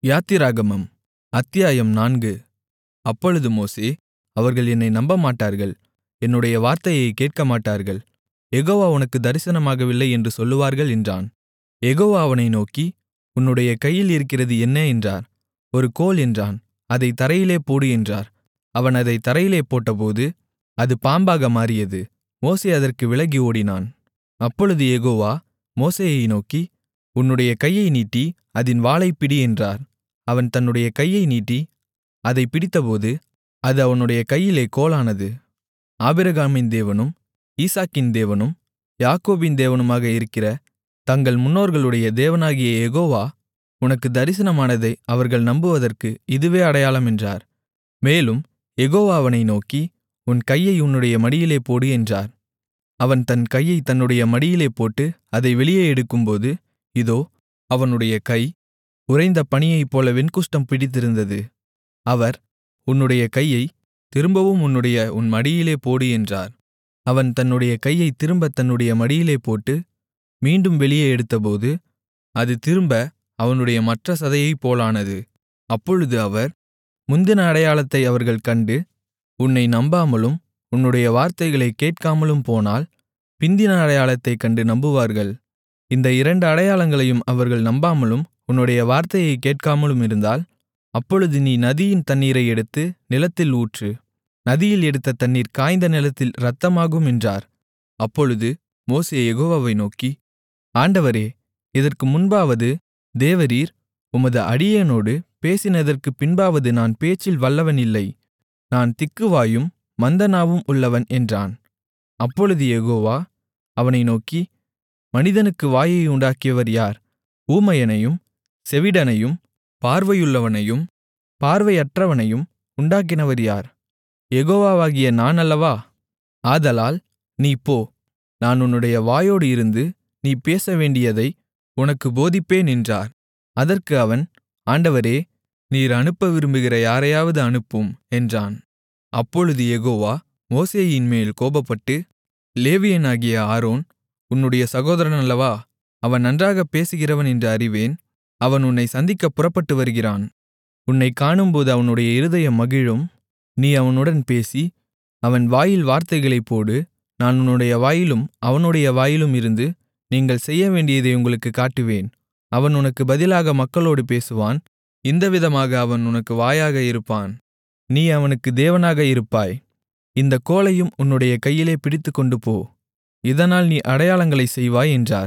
யாத்திராகமம் அத்தியாயம் நான்கு அப்பொழுது மோசே அவர்கள் என்னை நம்பமாட்டார்கள் என்னுடைய வார்த்தையைக் கேட்கமாட்டார்கள் யெகோவா உனக்குத் தரிசனமாகவில்லை என்று சொல்லுவார்கள் என்றான் யெகோவா அவனை நோக்கி உன்னுடைய கையில் இருக்கிறது என்ன என்றார் ஒரு கோல் என்றான் அதைத் தரையிலே போடு என்றார் அவன் அதைத் தரையிலே போட்டபோது அது பாம்பாக மாறியது மோசே அதற்கு விலகி ஓடினான் அப்பொழுது யெகோவா மோசேயை நோக்கி உன்னுடைய கையை நீட்டி அதின் வாலைப் பிடி என்றார் அவன் தன்னுடைய கையை நீட்டி அதைப் பிடித்தபோது அது அவனுடைய கையிலே கோலானது ஆபிரகாமின் தேவனும் ஈசாக்கின் தேவனும் யாக்கோபின் தேவனுமாக இருக்கிற தங்கள் முன்னோர்களுடைய தேவனாகிய யெகோவா உனக்குத் தரிசனமானதை அவர்கள் நம்புவதற்கு இதுவே அடையாளம் என்றார் மேலும் யெகோவா அவனை நோக்கி உன் கையை உன்னுடைய மடியிலே போடு என்றார் அவன் தன் கையைத் தன்னுடைய மடியிலே போட்டு அதை வெளியே எடுக்கும்போது இதோ அவனுடைய கை உறைந்த பனியைப்போல வெண்குஷ்டம் பிடித்திருந்தது அவர் உன்னுடைய கையை திரும்பவும் உன்னுடைய உன் மடியிலே போடு என்றார் அவன் தன்னுடைய கையைத் திரும்பத் தன்னுடைய மடியிலே போட்டு மீண்டும் வெளியே எடுத்தபோது அது திரும்ப அவனுடைய மற்ற சதையைப் போலானது அப்பொழுது அவர் முந்தின அடையாளத்தை அவர்கள் கண்டு உன்னை நம்பாமலும் உன்னுடைய வார்த்தைகளைக் கேட்காமலும் போனால் பிந்தின அடையாளத்தைக் கண்டு நம்புவார்கள் இந்த இரண்டு அடையாளங்களையும் அவர்கள் நம்பாமலும் உன்னுடைய வார்த்தையைக் கேட்காமலும் இருந்தால் அப்பொழுது நீ நதியின் தண்ணீரை எடுத்து நிலத்தில் ஊற்று நதியில் எடுத்த தண்ணீர் காய்ந்த நிலத்தில் இரத்தமாகும் என்றார் அப்பொழுது மோசே யெகோவாவை நோக்கி ஆண்டவரே இதற்கு முன்பாவது தேவரீர் உமது அடியேனோடு பேசினதற்குப் பின்பாவது நான் பேச்சில் வல்லவன் இல்லை நான் திக்குவாயும் மந்தநாவும் உள்ளவன் என்றான் அப்பொழுது யெகோவா அவனை நோக்கி மனிதனுக்கு வாயை உண்டாக்கியவர் யார் ஊமையனையும் செவிடனையும் பார்வையுள்ளவனையும் பார்வையற்றவனையும் உண்டாக்கினவர் யார் யெகோவாவாகிய நான் அல்லவா ஆதலால் நீ போ நான் உன்னுடைய வாயோடு இருந்து நீ பேசவேண்டியதை உனக்குப் போதிப்பேன் என்றார் அதற்கு அவன் ஆண்டவரே நீர் அனுப்ப விரும்புகிற யாரையாவது அனுப்பும் என்றான் அப்பொழுது யெகோவா மோசேயின்மேல் கோபப்பட்டு லேவியனாகிய ஆரோன் உன்னுடைய சகோதரன் அல்லவா அவன் நன்றாகப் பேசுகிறவன் என்று அறிவேன் அவன் உன்னை சந்திக்கப் புறப்பட்டு வருகிறான் உன்னைக் காணும்போது அவனுடைய இருதயம் மகிழும் நீ அவனுடன் பேசி அவன் வாயில் வார்த்தைகளைப் போடு நான் உன்னுடைய வாயிலும் அவனுடைய வாயிலும் இருந்து நீங்கள் செய்யவேண்டியதை உங்களுக்குக் காட்டுவேன் அவன் உனக்கு பதிலாக மக்களோடு பேசுவான் இந்த விதமாக அவன் உனக்கு வாயாக இருப்பான் நீ அவனுக்கு தேவனாக இருப்பாய் இந்த கோலையும் உன்னுடைய கையிலே பிடித்துக்கொண்டு போ இதனால் நீ அடையாளங்களைச் செய்வாய் என்றார்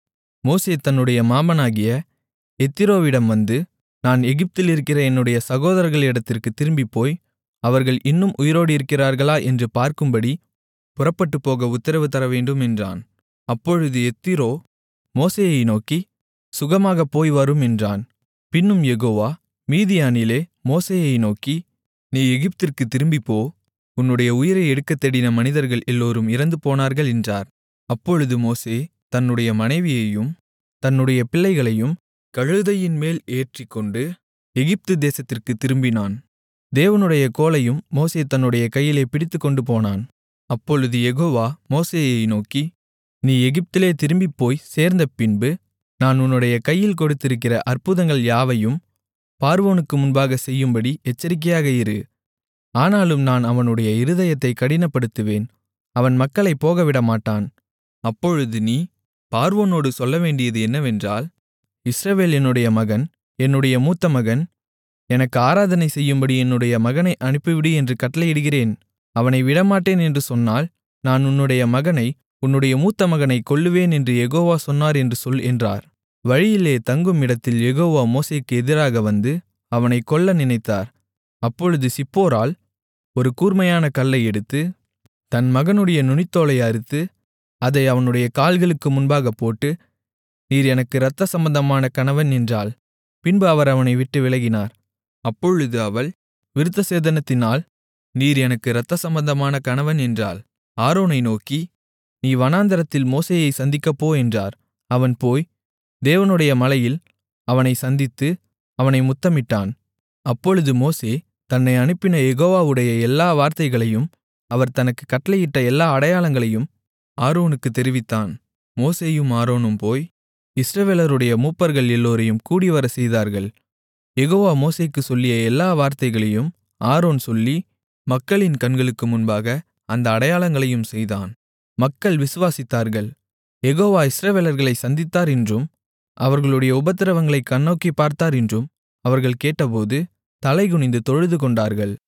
மோசே தன்னுடைய மாமனாகிய எத்திரோவிடம் வந்து நான் எகிப்தில் இருக்கிற என்னுடைய சகோதரர்களிடத்திற்கு திரும்பிப்போய் அவர்கள் இன்னும் உயிரோடு இருக்கிறார்களா என்று பார்க்கும்படி புறப்பட்டுப் போக உத்தரவு தரவேண்டும் என்றான் அப்பொழுது எத்திரோ மோசேயை நோக்கி சுகமாகப் போய் வரும் என்றான் பின்னும் யெகோவா மீதியானிலே மோசேயை நோக்கி நீ எகிப்திற்குத் திரும்பிப்போ உன்னுடைய உயிரை எடுக்கத் தேடின மனிதர்கள் எல்லோரும் இறந்து போனார்கள் என்றார் அப்பொழுது மோசே தன்னுடைய மனைவியையும் தன்னுடைய பிள்ளைகளையும் கழுதையின் மேல் ஏற்றிக்கொண்டு எகிப்து தேசத்திற்குத் திரும்பினான் தேவனுடைய கோலையும் மோசே தன்னுடைய கையிலே பிடித்துக்கொண்டு போனான் அப்பொழுது யெகோவா மோசேயை நோக்கி நீ எகிப்திலே திரும்பிப்போய் சேர்ந்த பின்பு நான் உன்னுடைய கையில் கொடுத்திருக்கிற அற்புதங்கள் யாவையும் பார்வோனுக்கு முன்பாக செய்யும்படி எச்சரிக்கையாக இரு ஆனாலும் நான் அவனுடைய இருதயத்தை கடினப்படுத்துவேன் அவன் மக்களைப் போகவிடமாட்டான் அப்பொழுது நீ பார்வோனோடு சொல்லவேண்டியது என்னவென்றால் இஸ்ரவேல் என்னுடைய மகன் என்னுடைய மூத்த மகன் எனக்கு ஆராதனை செய்யும்படி என்னுடைய மகனை அனுப்பிவிடு என்று கட்டளையிடுகிறேன் அவனை விடமாட்டேன் என்று சொன்னால் நான் உன்னுடைய மகனை உன்னுடைய மூத்த மகனை கொல்லுவேன் என்று யெகோவா சொன்னார் என்று சொல் என்றார் வழியிலே தங்கும் இடத்தில் யெகோவா மோசேக்கு எதிராக வந்து அவனை கொல்ல நினைத்தார் அப்பொழுது சிப்போரால் ஒரு கூர்மையான கல்லை எடுத்து தன் மகனுடைய நுனித்தோலை அறுத்து அதை அவனுடைய கால்களுக்கு முன்பாக போட்டு நீர் எனக்கு இரத்த சம்பந்தமான கணவன் என்றாள் பின்பு அவர் அவனை விட்டு விலகினார் அப்பொழுது அவள் விருத்தசேதனத்தினால் நீர் எனக்கு இரத்த சம்பந்தமான கணவன் என்றாள் ஆரோனை நோக்கி நீ வனாந்தரத்தில் மோசேயை சந்திக்கப் போ என்றார் அவன் போய் தேவனுடைய மலையில் அவனை சந்தித்து அவனை முத்தமிட்டான் அப்பொழுது மோசே தன்னை அனுப்பின யெகோவாவுடைய எல்லா வார்த்தைகளையும் அவர் தனக்கு கட்டளையிட்ட எல்லா அடையாளங்களையும் ஆரோனுக்குத் தெரிவித்தான் மோசேயும் ஆரோனும் போய் இஸ்ரவேலருடைய மூப்பர்கள் எல்லோரையும் கூடிவரச் செய்தார்கள் யெகோவா மோசேக்குச் சொல்லிய எல்லா வார்த்தைகளையும் ஆரோன் சொல்லி மக்களின் கண்களுக்கு முன்பாக அந்த அடையாளங்களையும் செய்தான் மக்கள் விசுவாசித்தார்கள் யெகோவா இஸ்ரவேலர்களைச் சந்தித்தார் என்றும் அவர்களுடைய உபத்திரவங்களைக் கண்ணோக்கிப் பார்த்தார் என்றும் அவர்கள் கேட்டபோது தலைகுனிந்து தொழுதுகொண்டார்கள்